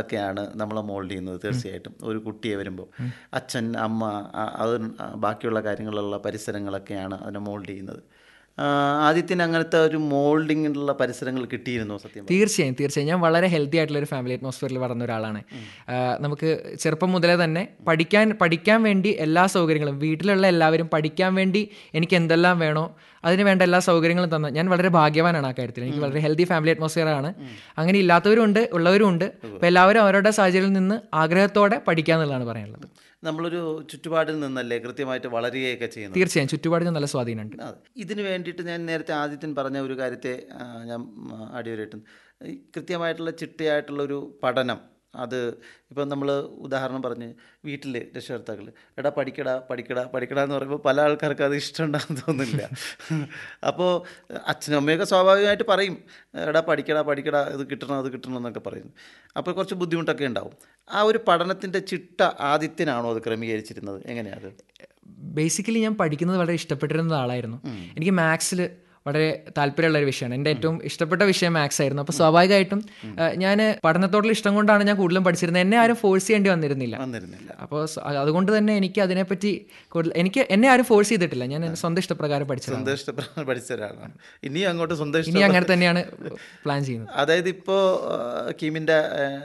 ഒക്കെയാണ് നമ്മളെ മോൾഡ് ചെയ്യുന്നത് തീർച്ചയായിട്ടും ഒരു കുട്ടിയെ വരുമ്പോൾ അച്ഛൻ അമ്മ ആ- അത് ബാക്കിയുള്ള കാര്യങ്ങളുള്ള പരിസരങ്ങളൊക്കെയാണ് അതിനെ മോൾഡ് ചെയ്യുന്നത് ആ, ആദിത്യന് അങ്ങനത്തെ ഒരു മോൾഡിങ്ങിനുള്ള പരിസരങ്ങൾ കിട്ടിയിരുന്നോ സത്യം പറഞ്ഞാൽ? തീർച്ചയായും തീർച്ചയായും ഞാൻ വളരെ ഹെൽത്തി ആയിട്ടുള്ള ഒരു ഫാമിലി അറ്റ്മോസ്ഫിയറിൽ വളർന്ന ഒരാളാണ് ആ, നമുക്ക് ചെറുപ്പം മുതലേ തന്നെ പഠിക്കാൻ പഠിക്കാൻ വേണ്ടി എല്ലാ സൗകര്യങ്ങളും വീട്ടിലുള്ള എല്ലാവരും പഠിക്കാൻ വേണ്ടി എനിക്ക് എന്തെല്ലാം വേണോ അതിന് വേണ്ട എല്ലാ സൗകര്യങ്ങളും തന്ന ഞാൻ വളരെ ഭാഗ്യവാനാണ് ആ കാര്യത്തിൽ എനിക്ക് വളരെ ഹെൽത്തി ഫാമിലി അറ്റ്മോസ്ഫിയർ ആണ് അങ്ങനെ ഇല്ലാത്തവരും ഉണ്ട് ഉള്ളവരും ഉണ്ട് അപ്പോൾ എല്ലാവരും അവരുടെ സാഹചര്യത്തിൽ നിന്ന് ആഗ്രഹത്തോടെ പഠിക്കുക എന്നുള്ളതാണ് പറയാനുള്ളത് നമ്മളൊരു ചുറ്റുപാടിൽ നിന്നല്ലേ കൃത്യമായിട്ട് വളരുകയൊക്കെ ചെയ്യുന്നത് തീർച്ചയായും ചുറ്റുപാടിന് നല്ല സ്വാധീനമുണ്ട് അതെ ഇതിന് വേണ്ടിയിട്ട് ഞാൻ നേരത്തെ ആദിത്യൻ പറഞ്ഞ ഒരു കാര്യത്തെ ആ, ഞാൻ അടിവരയിട്ടു കൃത്യമായിട്ടുള്ള ചിട്ടയായിട്ടുള്ള ഒരു പഠനം അത് ഇപ്പം നമ്മൾ ഉദാഹരണം പറഞ്ഞ് വീട്ടിൽ രക്ഷകർത്താക്കൾ എടാ പഠിക്കടാ പഠിക്കടാ പഠിക്കടാ എന്ന് പറയുമ്പോൾ പല ആൾക്കാർക്ക് അത് ഇഷ്ടമുണ്ടാകുന്ന തോന്നുന്നില്ല അപ്പോൾ അച്ഛനും അമ്മയൊക്കെ സ്വാഭാവികമായിട്ട് പറയും എടാ പഠിക്കടാ പഠിക്കടാ ഇത് കിട്ടണം അത് കിട്ടണം എന്നൊക്കെ പറയും അപ്പോൾ കുറച്ച് ബുദ്ധിമുട്ടൊക്കെ ഉണ്ടാവും ആ ഒരു പഠനത്തിൻ്റെ ചിട്ട ആദിത്യനാണോ അത് ക്രമീകരിച്ചിരുന്നത് എങ്ങനെയാണ് അത് ബേസിക്കലി ഞാൻ പഠിക്കുന്നത് വളരെ ഇഷ്ടപ്പെട്ടിരുന്ന ആളായിരുന്നു എനിക്ക് മാത്സിൽ വളരെ താല്പര്യമുള്ള ഒരു വിഷയമാണ് എൻ്റെ ഏറ്റവും ഇഷ്ടപ്പെട്ട വിഷയം മാത്സ് ആയിരുന്നു അപ്പോൾ സ്വാഭാവികമായിട്ടും ഞാൻ പഠനത്തോടുള്ള ഇഷ്ടം കൊണ്ടാണ് ഞാൻ കൂടുതലും പഠിച്ചിരുന്നത് എന്നെ ആരും ഫോഴ്സ് ചെയ്യേണ്ടി വന്നിരുന്നില്ല വന്നിരുന്നില്ല അപ്പോൾ സ- അതുകൊണ്ട് തന്നെ എനിക്ക് അതിനെപ്പറ്റി കൂടുതൽ എനിക്ക് എന്നെ ആരും ഫോഴ്സ് ചെയ്തിട്ടില്ല ഞാൻ എൻ്റെ സ്വന്തം ഇഷ്ടപ്രകാരം പഠിച്ചതാണ് സ്വന്തം ഇഷ്ടപ്രകാരം പഠിച്ച ഒരാളാണ് ഇനിയും അങ്ങോട്ട് സ്വന്തം ഇനി ഇഷ്ടം അങ്ങനെ തന്നെയാണ് പ്ലാൻ ചെയ്യുന്നത് അതായത് ഇപ്പോൾ കീമിൻ്റെ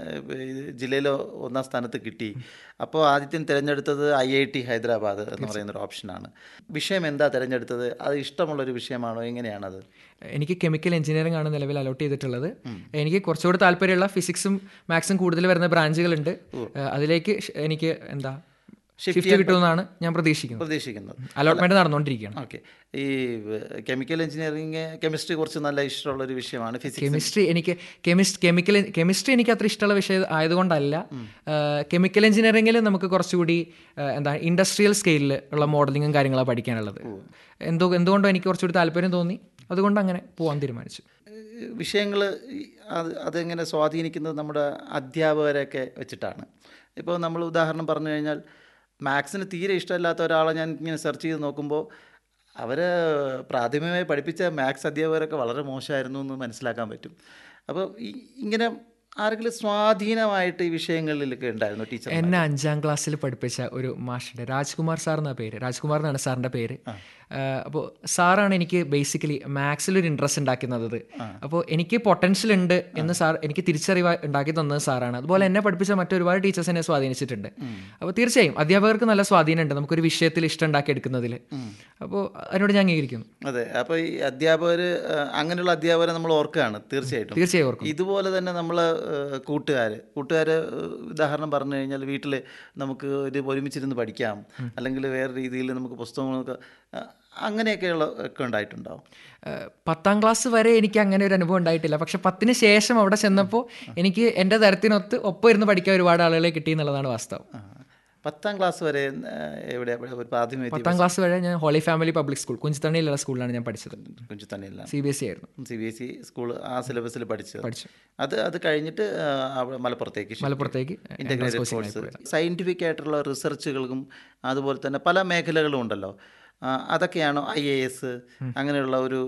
ജില്ലയിൽ ഒന്നാം സ്ഥാനത്ത് കിട്ടി അപ്പോൾ ആദ്യം തിരഞ്ഞെടുത്തത് ഐ ഐ ടി ഹൈദരാബാദ് എന്ന് പറയുന്ന ഒരു ഓപ്ഷനാണ് വിഷയം എന്താ തിരഞ്ഞെടുത്തത് അത് ഇഷ്ടമുള്ളൊരു വിഷയമാണോ എങ്ങനെയാണത് എനിക്ക് കെമിക്കൽ എഞ്ചിനീയറിംഗ് ആണ് നിലവിൽ അലോട്ട് ചെയ്തിട്ടുള്ളത് എനിക്ക് കുറച്ചുകൂടി താല്പര്യമുള്ള ഫിസിക്സും മാത്സും കൂടുതൽ വരുന്ന ബ്രാഞ്ചുകളുണ്ട് ഏഹ് അതിലേക്ക് ഷ്- എനിക്ക് എന്താ ഷിഫ്റ്റ് കിട്ടുമെന്നാണ് ഞാൻ പ്രതീക്ഷിക്കുന്നത് പ്രതീക്ഷിക്കുന്നത് അലോട്ട്മെന്റ് നടന്നുകൊണ്ടിരിക്കുകയാണ് ഓക്കെ ഈ കെമിക്കൽ എഞ്ചിനീയറിംഗ് കെമിസ്ട്രി കുറച്ച് നല്ല ഇഷ്ടമുള്ള ഒരു വിഷയമാണ് ഫിസിക്സ് കെമിസ്ട്രി എനിക്ക് കെമിസ്റ്റ് കെമിക്കൽ കെമിസ്ട്രി എനിക്ക് അത്ര ഇഷ്ടമുള്ള വിഷയം ആയതുകൊണ്ടല്ല കെമിക്കൽ എഞ്ചിനീയറിംഗിൽ നമുക്ക് കുറച്ചുകൂടി ഏഹ് എന്താ ഇൻഡസ്ട്രിയൽ സ്കെയിലിൽ ഉള്ള മോഡലിങ്ങും കാര്യങ്ങളാണ് പഠിക്കാനുള്ളത് എന്തോ എന്തുകൊണ്ടോ എനിക്ക് കുറച്ചുകൂടി താല്പര്യം തോന്നി അതുകൊണ്ട് അങ്ങനെ പോകാൻ തീരുമാനിച്ചു വിഷയങ്ങൾ അത് അതെങ്ങനെ സ്വാധീനിക്കുന്നത് നമ്മുടെ അധ്യാപകരെയൊക്കെ വെച്ചിട്ടാണ് ഇപ്പോൾ നമ്മൾ ഉദാഹരണം പറഞ്ഞു കഴിഞ്ഞാൽ മാത്സിന് തീരെ ഇഷ്ടമില്ലാത്ത ഒരാളെ ഞാൻ ഇങ്ങനെ സെർച്ച് ചെയ്ത് നോക്കുമ്പോൾ അവരെ പ്രാഥമികമായി പഠിപ്പിച്ച മാത്സ് അധ്യാപകരൊക്കെ വളരെ മോശമായിരുന്നു എന്ന് മനസ്സിലാക്കാൻ പറ്റും അപ്പോൾ ഈ ഇങ്ങനെ ആരെങ്കിലും സ്വാധീനമായിട്ട് ഈ വിഷയങ്ങളിലൊക്കെ ഉണ്ടായിരുന്നു ടീച്ചർ എന്നെ അഞ്ചാം ക്ലാസ്സിൽ പഠിപ്പിച്ച ഒരു മാഷുണ്ട് രാജ്കുമാർ സാർ എന്ന പേര് രാജ്കുമാർ എന്നാണ് സാറിൻ്റെ പേര് അപ്പോൾ സാറാണ് എനിക്ക് ബേസിക്കലി മാത്സിൽ ഒരു ഇൻട്രസ്റ്റ് ഉണ്ടാക്കി തന്നത് അപ്പോൾ എനിക്ക് പൊട്ടൻഷ്യൽ ഉണ്ട് എന്ന് സാർ എനിക്ക് തിരിച്ചറിവ് ഉണ്ടാക്കി തന്നത് സാറാണ് അതുപോലെ എന്നെ പഠിപ്പിച്ച മറ്റൊരുപാട് ടീച്ചേഴ്സ് എന്നെ സ്വാധീനിച്ചിട്ടുണ്ട് അപ്പോൾ തീർച്ചയായും അധ്യാപകർക്ക് നല്ല സ്വാധീനമുണ്ട് നമുക്കൊരു വിഷയത്തിൽ ഇഷ്ടം ഉണ്ടാക്കി എടുക്കുന്നതിൽ അപ്പോൾ അതിനോട് ഞാൻ അംഗീകരിക്കുന്നു അതെ അപ്പോൾ ഈ അധ്യാപകർ അങ്ങനെയുള്ള അധ്യാപകരെ നമ്മൾ ഓർക്കുകയാണ് തീർച്ചയായിട്ടും തീർച്ചയായും ഓർക്കും ഇതുപോലെ തന്നെ നമ്മൾ കൂട്ടുകാർ കൂട്ടുകാർ ഉദാഹരണം പറഞ്ഞു കഴിഞ്ഞാൽ വീട്ടിൽ നമുക്ക് ഒരു ഒരുമിച്ചിരുന്ന് പഠിക്കാം അല്ലെങ്കിൽ വേറെ രീതിയിൽ നമുക്ക് പുസ്തകങ്ങളൊക്കെ ആ, അങ്ങനെയൊക്കെയുള്ള ഒക്കെ ഉണ്ടായിട്ടുണ്ടാവും ഏഹ് പത്താം ക്ലാസ് വരെ എനിക്ക് അങ്ങനെ ഒരു അനുഭവം ഉണ്ടായിട്ടില്ല പക്ഷെ പത്തിന് ശേഷം അവിടെ ചെന്നപ്പോൾ എനിക്ക് എൻ്റെ തരത്തിനൊത്ത് ഒപ്പം ഇരുന്ന് പഠിക്കാൻ ഒരുപാട് ആളുകളെ കിട്ടി എന്നുള്ളതാണ് വാസ്തവം ആ. പത്താം ക്ലാസ് വരെ ആ, എവിടെ എവിടെ ഒരു പ്രാഥമിക വിദ്യാഭ്യാസം പത്താം ക്ലാസ് വരെ ഞാൻ ഹോളി ഫാമിലി പബ്ലിക് സ്കൂൾ കുഞ്ചിത്തണ്ണിയിലുള്ള സ്കൂളിലാണ് ഞാൻ പഠിച്ചത് കുഞ്ചു തന്നെയല്ല സി ബി എസ് സി ആയിരുന്നു C B S E school ആ സിലബസിൽ പഠിച്ചത് പഠിച്ചു അത് അത് കഴിഞ്ഞിട്ട് ആ, അവിടെ മലപ്പുറത്തേക്ക് shift മലപ്പുറത്തേക്ക് ഇൻ്റഗ്രേറ്റഡ് കോഴ്സ് സയൻറ്റിഫിക് ആയിട്ടുള്ള റിസർച്ചുകൾക്കും അതുപോലെ തന്നെ പല മേഖലകളും ഉണ്ടല്ലോ ആ, അതൊക്കെയാണോ ഐ എ എസ് അങ്ങനെയുള്ള ഒരു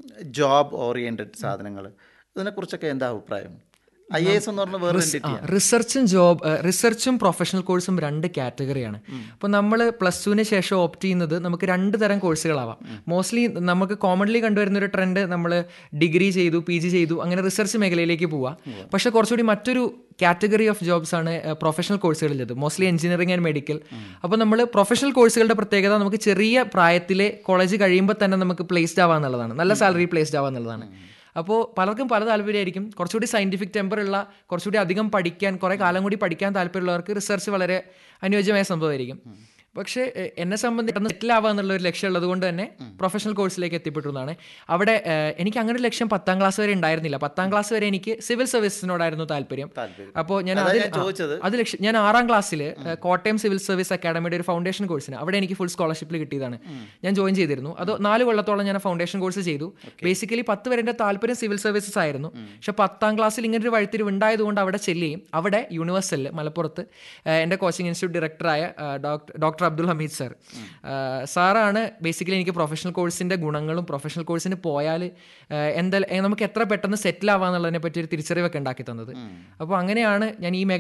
ജോബ് ഓറിയൻറ്റഡ് സാധനങ്ങൾ ഇതിനെക്കുറിച്ചൊക്കെ എന്താ അഭിപ്രായം ഐ എ എസ് എന്ന് പറഞ്ഞ വേറെ എൻറ്റിറ്റിയാണ് റിസർച്ചും ജോബ് റിസർച്ചും പ്രൊഫഷണൽ കോഴ്സും രണ്ട് കാറ്റഗറിയാണ് അപ്പോൾ നമ്മൾ പ്ലസ് ടുവിന് ശേഷം ഓപ്റ്റ് ചെയ്യുന്നത് നമുക്ക് രണ്ട് തരം കോഴ്സുകളാവാം മോസ്റ്റ്ലി നമുക്ക് കോമൺലി കണ്ടുവരുന്ന ഒരു ട്രെൻഡ് നമ്മൾ ഡിഗ്രി ചെയ്തു പി ജി ചെയ്തു അങ്ങനെ റിസർച്ച് മേഖലയിലേക്ക് പോവാം പക്ഷെ കുറച്ചുകൂടി മറ്റൊരു കാറ്റഗറി ഓഫ് ജോബ്സ് ആണ് പ്രൊഫഷണൽ കോഴ്സുകളിലത് മോസ്റ്റ്ലി എഞ്ചിനീയറിംഗ് ആൻഡ് മെഡിക്കൽ അപ്പോൾ നമ്മൾ പ്രൊഫഷണൽ കോഴ്സുകളുടെ പ്രത്യേകത നമുക്ക് ചെറിയ പ്രായത്തിലെ കോളേജ് കഴിയുമ്പോൾ തന്നെ നമുക്ക് പ്ലേസ്ഡ് ആവാ എന്നുള്ളതാണ് നല്ല സാലറി പ്ലേസ്ഡ് ആവാ എന്നുള്ളതാണ് അപ്പോൾ പലർക്കും പല താല്പര്യമായിരിക്കും കുറച്ചുകൂടി സയൻറ്റിഫിക് ടെമ്പർ ഉള്ള കുറച്ചുകൂടി അധികം പഠിക്കാൻ കുറേ കാലം കൂടി പഠിക്കാൻ താല്പര്യമുള്ളവർക്ക് റിസർച്ച് വളരെ അനുയോജ്യമായ സംഭവമായിരിക്കും പക്ഷേ എ- എന്നെ സംബന്ധിച്ച് സെറ്റിൽ ആവുക എന്നുള്ള ഒരു ലക്ഷ്യം ഉള്ളത് കൊണ്ട് തന്നെ പ്രൊഫഷണൽ കോഴ്സിലേക്ക് എത്തിപ്പെട്ടു എന്നാണ് അവിടെ ഏഹ്, എനിക്ക് അങ്ങനെ ഒരു ലക്ഷ്യം പത്താം ക്ലാസ് വരെ ഉണ്ടായിരുന്നില്ല പത്താം ക്ലാസ് വരെ എനിക്ക് സിവിൽ സർവീസിനോടായിരുന്നു താല്പര്യം താല്പര്യം. അപ്പോൾ ഞാൻ അതാ അതിൽ ഞാൻ ചോദിച്ചത്. അത് ലക്ഷ്യം ഞാൻ ആറാം ക്ലാസ്സിൽ കോട്ടയം സിവിൽ സർവീസ് അക്കാഡമിയുടെ ഒരു ഫൗണ്ടേഷൻ കോഴ്സിന് അവിടെ എനിക്ക് ഫുൾ സ്കോളർഷിപ്പിൽ കിട്ടിയതാണ് ഞാൻ ജോയിൻ ചെയ്തിരുന്നു അത് നാല് കൊല്ലത്തോളം ഞാൻ ഫൗണ്ടേഷൻ കോഴ്സ് ചെയ്തു ബേസിക്കലി പത്ത് വരെ എൻ്റെ താല്പര്യം സിവിൽ സർവീസസ് ആയിരുന്നു പക്ഷെ പത്താം ക്ലാസ്സിൽ ഇങ്ങനെ ഒരു വഴിത്തിരിവ് ഉണ്ടായതുകൊണ്ട് അവിടെ ചെല്ലുകയും അവിടെ യൂണിവേഴ്സലിൽ മലപ്പുറത്ത് ഏഹ്, എൻ്റെ കോച്ചിങ് ഇൻസ്റ്റിറ്റ്യൂട്ട് ഡയറക്ടറായ doctor doctor Abdul Hameed sir സാറാണ് ബേസിക്കലി എനിക്ക് പ്രൊഫഷണൽ കോഴ്സിൻ്റെ ഗുണങ്ങളും പ്രൊഫഷണൽ കോഴ്സിന് പോയാൽ എന്താ നമുക്ക് എത്ര പെട്ടെന്ന് സെറ്റിൽ ആവാന്നുള്ളതിനെ പറ്റി ഒരു തിരിച്ചറിവൊക്കെ ഉണ്ടാക്കി തന്നത് അപ്പോൾ അങ്ങനെയാണ് ഞാൻ ഈ മേഖല